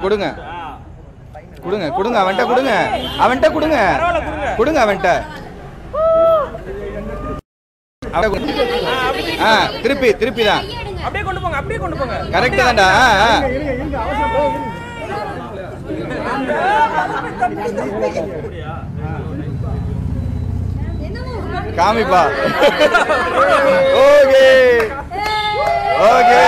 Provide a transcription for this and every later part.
கொடுங்க கொடுங்க கொடுங்க அவன்கிட்ட கொடுங்க அவன்கிட்ட கொடுங்க கொடுங்க அவன்கிட்ட அவன்கிட்ட கொடுங்க. ஆ திருப்பி திருப்பி தான் அப்படியே கொண்டு போங்க அப்படியே கொண்டு போங்க கரெக்ட் தான்டா ஆ, ஆ. காமிப்பா ஓகே ஓகே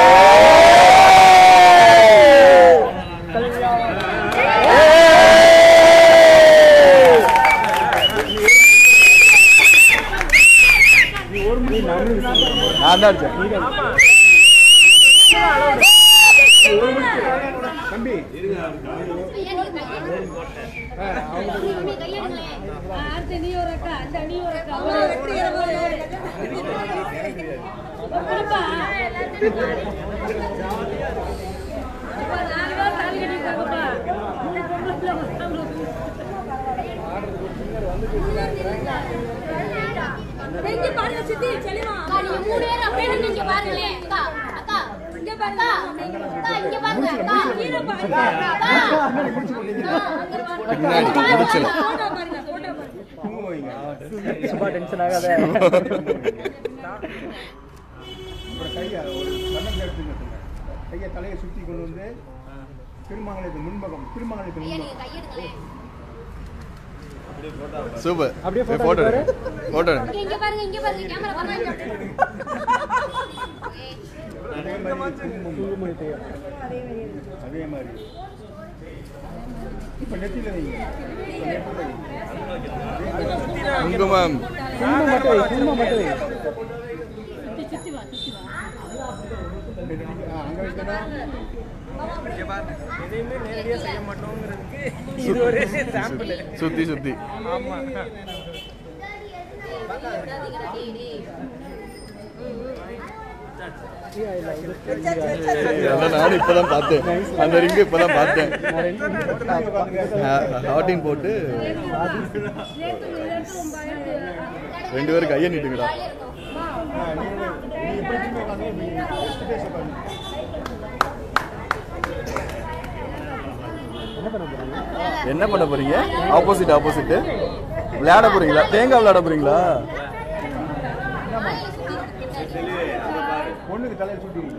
நான் தான் அடிச்சேன் அடுத்து நீ ஒரு அக்கா அந்த நீ ஒரு அக்கா கொடுப்பா அப்பா, நாலு பேர் தாலி கட்டிருக்காங்கப்பா. இந்த பொம்பளை பிள்ளை வராம இங்க பாருங்க சித்தி செலிமா அக்கா, நீங்க மூணு பேரும் அப்படியே நின்னு இங்க பாருங்களேன். அக்கா, அக்கா, இங்க பாருங்க அக்கா, இங்க பாருங்க, அக்கா. அக்கா, அக்கா. பின்னாடி முடிச்சல போட்டோ பாருங்க போட்டோ பாருங்க சும்மா டென்ஷன் ஆகாத கையை ஒரு வண்ணம் எடுத்துங்க கையை தலையை சுற்றி கொண்டு வந்து திருமங்கலத்துக்கு முன்பக்கம் திருமங்கலத்துக்கு ஐயா, முன்பக்கம் நீங்க கையெடுங்களேன். சூப்பர் அப்படியே photo போட்டோ எடுத்து போட்டோ இங்க, இங்க பாருங்க இங்க பாருங்க கேமரா பாருங்க அதே மாதிரி குங்குமம். அதே மாதிரி இப்போ நெத்தியில் வைங்க இப்ப நெத்தியில வைங்க. குங்குமம் குங்குமம் மட்டும் வை குங்குமம் மட்டும் வை ஆ, அங்க வைக்கணும் எதையுமே நேரடியா செய்ய மாட்டோங்கிறதுக்கு இது ஒரு சாம்பிள் சுத்தி சுத்தி ஆமா அதான் நானும் இப்பதான் பார்த்தேன் அந்த ரிங்கு இப்பதான் பார்த்தேன் ஹார்டின் போட்டு ரெண்டு பேரும் கையை நீட்டுங்கடா ஆ, நீ நீ இப்படி திரும்பி உட்காந்து நீ ஃபஸ்ட்டு பேச உட்காந்து என்ன பண்ண போறீங்க ஆப்போசிட் ஆப்போசிட் விளையாட போறீங்களா தேங்காய் விளையாட போறீங்களா பொண்ணுக்கு தலையை சுற்றிங்க